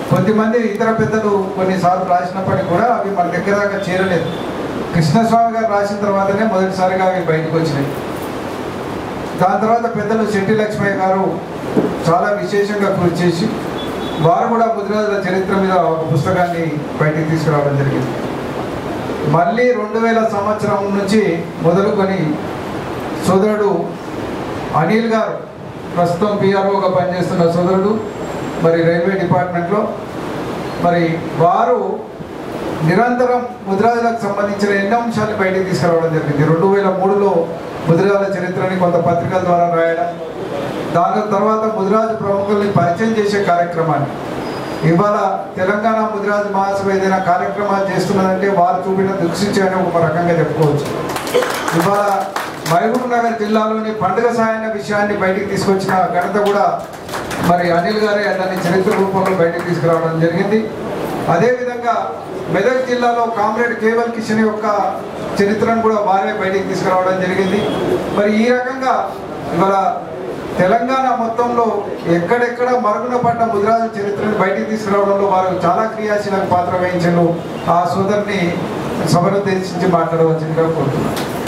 కొద్దిమంది ఇతర పెద్దలు కొన్నిసార్లు రాసినప్పటికీ కూడా అవి మన దగ్గర దాకా చేరలేదు కృష్ణస్వామి గారు రాసిన తర్వాతనే మొదటిసారిగా అవి బయటకు వచ్చినాయి దాని తర్వాత పెద్దలు శెట్టి లక్ష్మయ్య గారు చాలా విశేషంగా కృషి చేసి వారు కూడా ముద్రాజుల చరిత్ర మీద ఒక పుస్తకాన్ని బయటికి తీసుకురావడం జరిగింది మళ్ళీ రెండు వేల సంవత్సరం నుంచి మొదలుకొని సోదరుడు అనిల్ గారు ప్రస్తుతం పిఆర్ఓగా పనిచేస్తున్న సోదరుడు మరి రైల్వే డిపార్ట్మెంట్లో మరి వారు నిరంతరం ముద్రాజులకు సంబంధించిన ఎన్నో అంశాలు బయటికి తీసుకురావడం జరిగింది రెండు వేల మూడులో ముద్రాజుల చరిత్రని కొంత పత్రికల ద్వారా రాయడం దాని తర్వాత ముదిరాజు ప్రముఖుల్ని పరిచయం చేసే కార్యక్రమాన్ని ఇవాళ తెలంగాణ ముదిరాజు మహాసభ ఏదైనా కార్యక్రమాలు చేస్తున్నదంటే వారు చూపిన దిక్సూచి అని ఒక రకంగా చెప్పుకోవచ్చు ఇవాళ మహబూబ్ నగర్ జిల్లాలోని పండుగ సాయన విషయాన్ని బయటికి తీసుకొచ్చిన ఘనత కూడా మరి అనిల్ గారే దాన్ని చరిత్ర రూపంలో బయటికి తీసుకురావడం జరిగింది అదేవిధంగా మెదక్ జిల్లాలో కామ్రేడ్ కేవల్ కిషన్ యొక్క చరిత్రను కూడా వారే బయటికి తీసుకురావడం జరిగింది మరి ఈ రకంగా ఇవాళ తెలంగాణ మొత్తంలో ఎక్కడెక్కడ మరుగున పడ్డ ముద్రాజు చరిత్రను బయటికి తీసుకురావడంలో వారు చాలా క్రియాశీలక పాత్ర వహించారు ఆ సోదరిని సభను ఉద్దేశించి మాట్లాడవలసిందిగా కోరుతున్నాను